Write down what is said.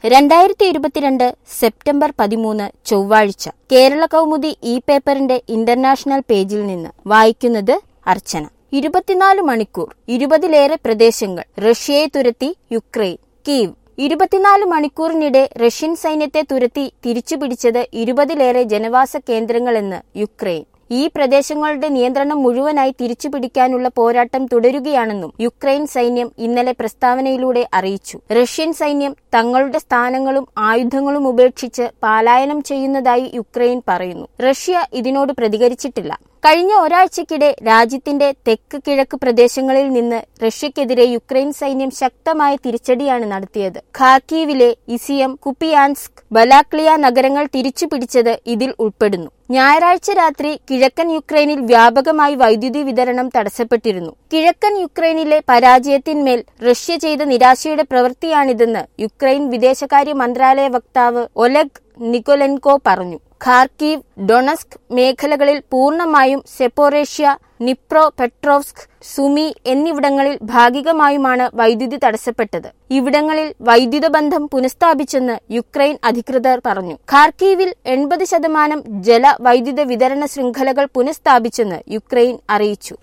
രണ്ടായിരത്തി ഇരുപത്തിരണ്ട് സെപ്റ്റംബർ പതിമൂന്ന് ചൊവ്വാഴ്ച കേരള കൗമുദി ഇ പേപ്പറിന്റെ ഇന്റർനാഷണൽ പേജിൽ നിന്ന് വായിക്കുന്നത് അർച്ചന ഇരുപത്തിനാല് മണിക്കൂർ ഇരുപതിലേറെ പ്രദേശങ്ങൾ റഷ്യയെ തുരത്തി യുക്രൈൻ കീവ് ഇരുപത്തിനാല് മണിക്കൂറിനിടെ റഷ്യൻ സൈന്യത്തെ തുരത്തി തിരിച്ചുപിടിച്ചത് ഇരുപതിലേറെ ജനവാസ കേന്ദ്രങ്ങളെന്ന് യുക്രൈൻ ഈ പ്രദേശങ്ങളുടെ നിയന്ത്രണം മുഴുവനായി തിരിച്ചുപിടിക്കാനുള്ള പോരാട്ടം തുടരുകയാണെന്നും യുക്രൈൻ സൈന്യം ഇന്നലെ പ്രസ്താവനയിലൂടെ അറിയിച്ചു റഷ്യൻ സൈന്യം തങ്ങളുടെ സ്ഥാനങ്ങളും ആയുധങ്ങളും ഉപേക്ഷിച്ച് പലായനം ചെയ്യുന്നതായി യുക്രൈൻ പറയുന്നു റഷ്യ ഇതിനോട് പ്രതികരിച്ചിട്ടില്ല കഴിഞ്ഞ ഒരാഴ്ചക്കിടെ രാജ്യത്തിന്റെ തെക്ക് കിഴക്ക് പ്രദേശങ്ങളിൽ നിന്ന് റഷ്യക്കെതിരെ യുക്രൈൻ സൈന്യം ശക്തമായ തിരിച്ചടിയാണ് നടത്തിയത് ഖാക്കീവിലെ ഇസിയം കുപ്പിയാൻസ്ക് ബലാക്ലിയ നഗരങ്ങൾ തിരിച്ചുപിടിച്ചത് ഇതിൽ ഉൾപ്പെടുന്നു ഞായറാഴ്ച രാത്രി കിഴക്കൻ യുക്രൈനിൽ വ്യാപകമായി വൈദ്യുതി വിതരണം തടസ്സപ്പെട്ടിരുന്നു കിഴക്കൻ യുക്രൈനിലെ പരാജയത്തിന്മേൽ റഷ്യ ചെയ്ത നിരാശയുടെ പ്രവൃത്തിയാണിതെന്ന് യുക്രൈൻ വിദേശകാര്യ മന്ത്രാലയ വക്താവ് ഒലെഗ് നിക്കൊലെൻകോ പറഞ്ഞു ഖാർക്കീവ് ഡൊണസ്ക് മേഖലകളിൽ പൂർണ്ണമായും സെപ്പോറേഷ്യ നിപ്രോ പെട്രോവ്സ്ക് സുമി എന്നിവിടങ്ങളിൽ ഭാഗികമായുമാണ് വൈദ്യുതി തടസ്സപ്പെട്ടത് ഇവിടങ്ങളിൽ വൈദ്യുത ബന്ധം പുനഃസ്ഥാപിച്ചെന്ന് യുക്രൈൻ അധികൃതർ പറഞ്ഞു ഖാർക്കീവിൽ എൺപത് ശതമാനം ജല വൈദ്യുത വിതരണ ശൃംഖലകൾ പുനഃസ്ഥാപിച്ചെന്ന് യുക്രൈൻ അറിയിച്ചു